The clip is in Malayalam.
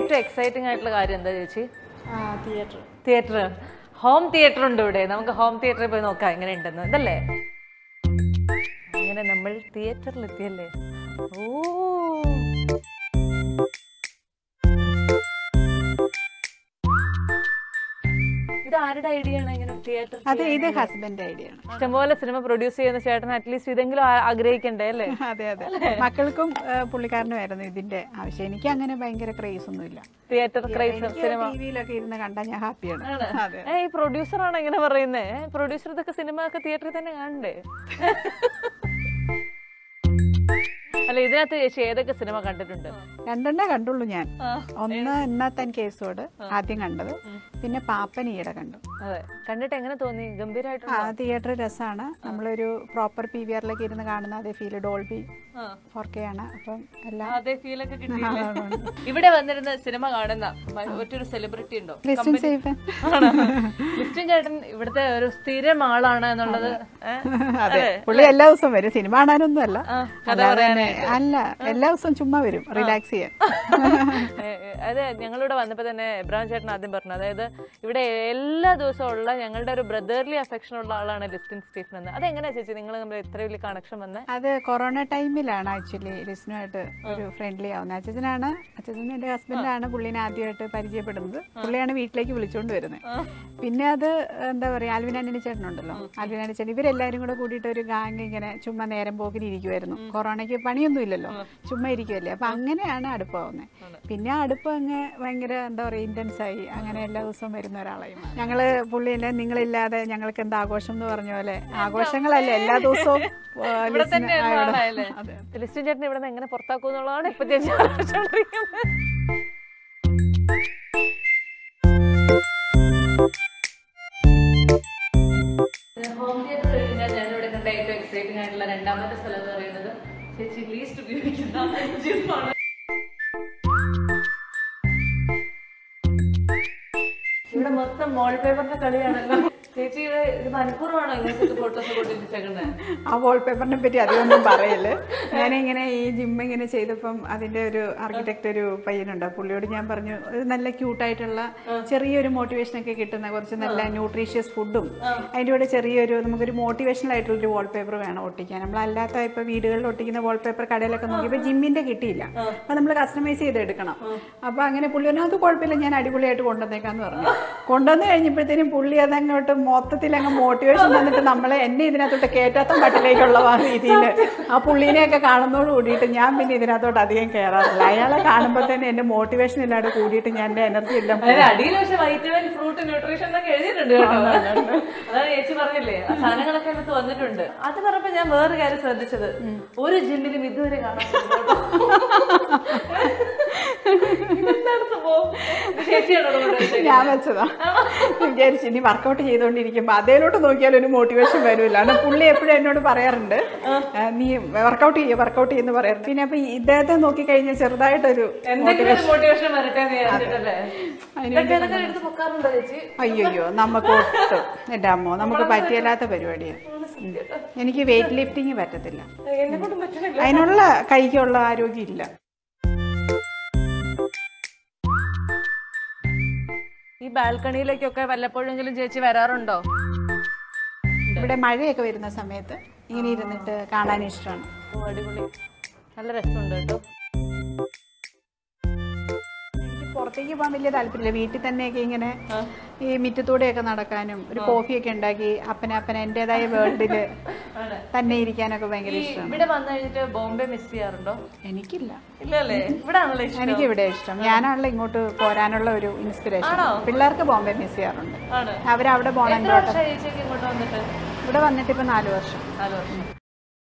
ഏറ്റവും എക്സൈറ്റിംഗ് ആയിട്ടുള്ള കാര്യം എന്താ ചേച്ചി തിയേറ്റർ തിയേറ്റർ ഹോം തിയേറ്റർ ഉണ്ട് ഇവിടെ നമുക്ക് ഹോം തിയേറ്ററിൽ പോയി നോക്കാം എങ്ങനെ ഉണ്ടെന്ന് ഇതല്ലേ അങ്ങനെ നമ്മൾ തിയേറ്ററിൽ എത്തിയല്ലേ ഓ ഇത് ആരുടെ ഐഡിയ ആണ് ഇങ്ങനെ തിയേറ്റർ അത് ഇത് ഹസ്ബൻഡ് ഐഡിയ ആണ് ഇഷ്ടംപോലെ സിനിമ പ്രൊഡ്യൂസ് ചെയ്യുന്ന ചേട്ടൻ അറ്റ്ലീസ്റ്റ് ഇതെങ്കിലും ആ- ആഗ്രഹിക്കണ്ടേ അല്ലേ അതെ അതെ മക്കൾക്കും ആ, പുള്ളിക്കാരനുമായിരുന്നു ഇതിന്റെ ആവശ്യം എനിക്ക് അങ്ങനെ ഭയങ്കര ക്രേസ് ഒന്നുമില്ല തിയേറ്റർ ക്രൈസ് സിനിമ ടി വിയിലൊക്കെ ഇരുന്ന് കണ്ടാൽ ഞാൻ ഹാപ്പിയാണ് അതെ ഏ ഈ പ്രൊഡ്യൂസർ ആണ് ഇങ്ങനെ പറയുന്നേ പ്രൊഡ്യൂസർ ഇതൊക്കെ സിനിമ ഒക്കെ തിയേറ്ററിൽ തന്നെ കാണണ്ടേ അല്ല ഇതിനകത്ത് ചേച്ചി ഏതൊക്കെ സിനിമ കണ്ടിട്ടുണ്ട് രണ്ടെണ്ണേ കണ്ടുള്ളൂ ഞാൻ ഒന്ന് ഇന്നത്തൻ കേസോട് ആദ്യം കണ്ടത് പിന്നെ പാപ്പൻ ഈയിടെ കണ്ടു അതെ കണ്ടിട്ട് എങ്ങനെ തോന്നി ഗംഭീരമായിട്ടുണ്ട് ആ തിയേറ്റർ രസമാണ് നമ്മളൊരു പ്രോപ്പർ പി വി ആറിലേക്ക് ഇരുന്ന് കാണുന്ന അതേ ഫീൽ ഡോൾബി ഫോർ കെ ആണ് അപ്പം എല്ലാം അതേ ഫീലൊക്കെ കിട്ടിയില്ലേ ഇവിടെ വന്നിരുന്ന സിനിമ കാണുന്ന മ- മറ്റൊരു സെലിബ്രിറ്റി ഉണ്ടോ ക്രിസ്ത്യൻ സേഫ് ആണോ? ക്രിസ്ത്യൻ ചേട്ടൻ ഇവിടുത്തെ ഒരു സ്ഥിരം ആളാണ് എന്നുള്ളത് ഏ? അതെ പുള്ളി എല്ലാ ദിവസവും വരും സിനിമ കാണാനൊന്നും അല്ല ആ, കഥ അല്ലാതെ പറയാനായിട്ട്. തന്നെ- അല്ല എല്ലാ ദിവസവും ചുമ്മാ വരും റിലാക്സ് ചെയ്യാൻ ഏ, ഏ, അത് ഞങ്ങളിവിടെ വന്നപ്പോൾ തന്നെ എബ്രാഹിം ചേട്ടൻ ആദ്യം പറഞ്ഞു അതായത് ഇവിടെ എല്ലാ ദിവസവും ഉള്ള ഞങ്ങളുടെ ഒരു ബ്രദർലി അഫെക്ഷൻ ഉള്ള ആളാണ് ലിസ്റ്റിൻ സ്റ്റീഫൻ എന്ന് അതെങ്ങനെയാ ചേച്ചി നിങ്ങൾ തമ്മിൽ ഇത്ര വലിയ കണക്ഷൻ വന്നേ അത് കൊറോണ ടൈമിലാണ് ആക്ച്വലി ലിസ്നുമായിട്ട് ഒരു ഫ്രണ്ട്ലി ആവുന്നത് അച്ഛനാണ് അച്ഛനും എൻ്റെ ഹസ്ബൻഡാണ് പുള്ളിനെ ആദ്യമായിട്ട് പരിചയപ്പെടുന്നത് പുള്ളിയാണ് വീട്ടിലേക്ക് വിളിച്ചുകൊണ്ട് വരുന്നത് പിന്നെ അത് എന്താ പറയുക ആൽവിൻ ആന്റണി ചേട്ടനുണ്ടല്ലോ ആൽവിൻ ആന്റണി ചേട്ടൻ ഇവരെല്ലാവരും കൂടെ കൂടിയിട്ട് ഒരു ഗാങ് ഇങ്ങനെ ചുമ്മാ നേരം പോക്കിന് ഇരിക്കുമായിരുന്നു കൊറോണയ്ക്ക് പണിയൊന്നും ഇല്ലല്ലോ ചുമ്മാ ഇരിക്കുമല്ലേ അപ്പൊ അങ്ങനെയാണ് അടുപ്പാവുന്നത് പിന്നെ ആ അടുപ്പ് അങ്ങ് ഭയങ്കര എന്താ പറയുക ഇന്റൻസ് ആയി അങ്ങനെ എല്ലാ ദിവസവും വരുന്ന ഒരാളായി മാറി. ഞങ്ങള് പുള്ളിയിലെ നിങ്ങളില്ലാതെ ഞങ്ങൾക്ക് എന്താ ആഘോഷം എന്ന് പറഞ്ഞ പോലെ ആഘോഷങ്ങളല്ല എല്ലാ ദിവസവും ആ, ഇവിടെ ലിസ്റ്റിന് തന്നെ ആ, ഇവിടെ- ആളായല്ലേ അതെ. ലിസ്റ്റിൻ ചേട്ടൻ ഇവിടെ നിന്ന് എങ്ങനെ പുറത്താക്കും എന്നുള്ളതാണ് ഇപ്പൊ ചേച്ചി ആലോചിച്ചുകൊണ്ടിരിക്കുന്നത്. ഹോം തിയേറ്റർ കഴിഞ്ഞാൽ ഞാനിവിടെ കണ്ട ഏറ്റവും എക്സൈറ്റിംഗ് ആയിട്ടുള്ള രണ്ടാമത്തെ സ്ഥലം എന്ന് പറയുന്നത് ചേച്ചി ലീസ്റ്റ് ഉപയോഗിക്കുന്ന ജിമ്മാണ് ഇവിടെ മൊത്തം മോൾ പേപ്പറിന്റെ കളിയാണല്ലോ ചേച്ചി ഇത് ഇത് മനഃപൂർവ്വമാണോ ഇങ്ങനത്തെ ഫോട്ടോസ് കൊണ്ടിരിച്ചേക്കുന്നത് ആ വാൾപേപ്പറിനെ പറ്റി അധികമൊന്നും പറയല് ഞാനിങ്ങനെ ഈ ജിം ഇങ്ങനെ ചെയ്തപ്പം അതിന്റെ ഒരു ആർക്കിടെക്ട് ഒരു പയ്യനുണ്ട് പുള്ളിയോട് ഞാൻ പറഞ്ഞു ഒരു നല്ല ക്യൂട്ടായിട്ടുള്ള ചെറിയൊരു മോട്ടിവേഷൻ ഒക്കെ കിട്ടുന്ന കുറച്ച് നല്ല ന്യൂട്രീഷ്യസ് ഫുഡും അതിന്റെ കൂടെ ചെറിയൊരു നമുക്കൊരു മോട്ടിവേഷണൽ ആയിട്ടുള്ള ഒരു വാൾപേപ്പർ വേണം ഒട്ടിക്കാൻ നമ്മളല്ലാത്ത ഇപ്പൊ വീടുകളിൽ ഒട്ടിക്കുന്ന വാൾപേപ്പർ കടയിലൊക്കെ നോക്കിയപ്പോൾ ജിമ്മിന്റെ കിട്ടിയില്ല അപ്പൊ നമ്മൾ കസ്റ്റമൈസ് ചെയ്ത് എടുക്കണം അപ്പൊ അങ്ങനെ പുള്ളി പറഞ്ഞു അത് കുഴപ്പമില്ല ഞാൻ അടിപൊളിയായിട്ട് കൊണ്ടുവന്നേക്കാന്ന് പറഞ്ഞു കൊണ്ടുവന്ന് കഴിഞ്ഞപ്പോഴത്തേനും പുള്ളി അതങ്ങോട്ട് മൊത്തത്തിൽ അങ്ങ് മോട്ടിവേഷൻ തന്നിട്ട് നമ്മളെ എന്നെ ഇതിനകത്തോട്ട് കയറ്റാത്ത മട്ടിലേക്കുള്ള ആ രീതിയിൽ ആ പുള്ളീനെയൊക്കെ കാണുന്നതോട് കൂടിയിട്ട് ഞാൻ പിന്നെ ഇതിനകത്തോട്ട് അധികം കയറാറില്ല അയാളെ കാണുമ്പോൾ തന്നെ എന്റെ മോട്ടിവേഷൻ ഇല്ലാതെ കൂടിയിട്ട് ഞാൻ എന്റെ എനർജി എല്ലാം അതായത് അടിയിൽ പക്ഷെ വൈറ്റമിൻ ഫ്രൂട്ട് ന്യൂട്രീഷൻ എന്നൊക്കെ എഴുതിയിട്ടുണ്ട് കേട്ടോ അതാണ് ചേച്ചി പറഞ്ഞില്ലേ ആ സാധനങ്ങളൊക്കെ അതിനകത്ത് വന്നിട്ടുണ്ട് അത് പറഞ്ഞപ്പോ ഞാൻ വേറൊരു കാര്യം ശ്രദ്ധിച്ചത് ഒരു ജിമ്മിലും ഇതുവരെ കാണാൻ ഇതെന്താണ് സംഭവം ഇത് ചേച്ചിയാണോ കൊണ്ടുവച്ചത്? ഞാൻ വെച്ചതാ വിചാരിച്ചു ഇനി വർക്കൗട്ട് ചെയ്തുകൊണ്ടിരിക്കുമ്പോ അതേലോട്ട് നോക്കിയാൽ ഒരു മോട്ടിവേഷൻ വരില്ല കാരണം പുള്ളി എപ്പോഴും എന്നോട് പറയാറുണ്ട് ആ, നീ വർക്കൗട്ട് ചെയ്യ വർക്കൗട്ട് ചെയ്യുന്ന പറയാറുണ്ട് പിന്നെ അപ്പൊ ഇദ്ദേഹത്തെ നോക്കിക്കഴിഞ്ഞാൽ ചെറുതായിട്ടൊരു എന്തെങ്കിലും ഒരു മോട്ടിവേഷൻ വരട്ടെ എന്ന് വിചാരിച്ചിട്ടല്ലേ ഇതൊക്കെ ഇതൊക്കെ എടുത്ത് പൊക്കാറുണ്ടോ ചേച്ചി അയ്യോ നമുക്ക് ഒട്ടും എന്റെ അമ്മോ നമുക്ക് പറ്റിയല്ലാത്ത പരിപാടിയാണ് ഉം. എനിക്ക് വെയിറ്റ് ലിഫ്റ്റിംഗ് പറ്റത്തില്ല എന്നെ കൊണ്ടും പറ്റണില്ല അതിനുള്ള കൈക്കുള്ള ആരോഗ്യം ഇല്ല ഈ ബാൽക്കണിയിലേക്കൊക്കെ വല്ലപ്പോഴെങ്കിലും ചേച്ചി വരാറുണ്ടോ ഇവിടെ മഴയൊക്കെ വരുന്ന സമയത്ത് ഇങ്ങനെ ഇരുന്നിട്ട് കാണാൻ ഇഷ്ടമാണ് ഓ അടിപൊളി നല്ല രസമുണ്ട് കേട്ടോ എനിക്ക് പുറത്തേക്ക് പോകാൻ വലിയ താല്പര്യമില്ല വീട്ടിൽ തന്നെയൊക്കെ ഇങ്ങനെ ഈ മിറ്റത്തൂടെയൊക്കെ നടക്കാനും ഒരു കോഫിയൊക്കെ ഉണ്ടാക്കി അപ്പന അപ്പന എൻ്റെതായ വേൾഡിൽ ആണ്. തന്നെ ഇരിക്കാനൊക്കെ ഭയങ്കര ഈ ഇഷ്ടമാണ് ഇവിടെ വന്നു കഴിഞ്ഞിട്ട് ബോംബെ മിസ് ചെയ്യാറുണ്ടോ എനിക്കില്ല ഇല്ലല്ലേ ഇവിടെ ആണല്ലോ ഇഷ്ടം എനിക്ക് ഇവിടെ ഇഷ്ടം ഞാനാണല്ലോ ഇങ്ങോട്ട് പോരാനുള്ള ഒരു ഇൻസ്പിറേഷൻ പിള്ളേർക്ക് ബോംബെ മിസ് ചെയ്യാറുണ്ട് ആണ് അവരവിടെ പോകണം എത്ര വർഷമായി ചേച്ചിക്ക് ഇങ്ങോട്ട് വന്നിട്ട് ഇവിടെ വന്നിട്ട് ഇപ്പൊ നാല് വർഷം നാല് വർഷം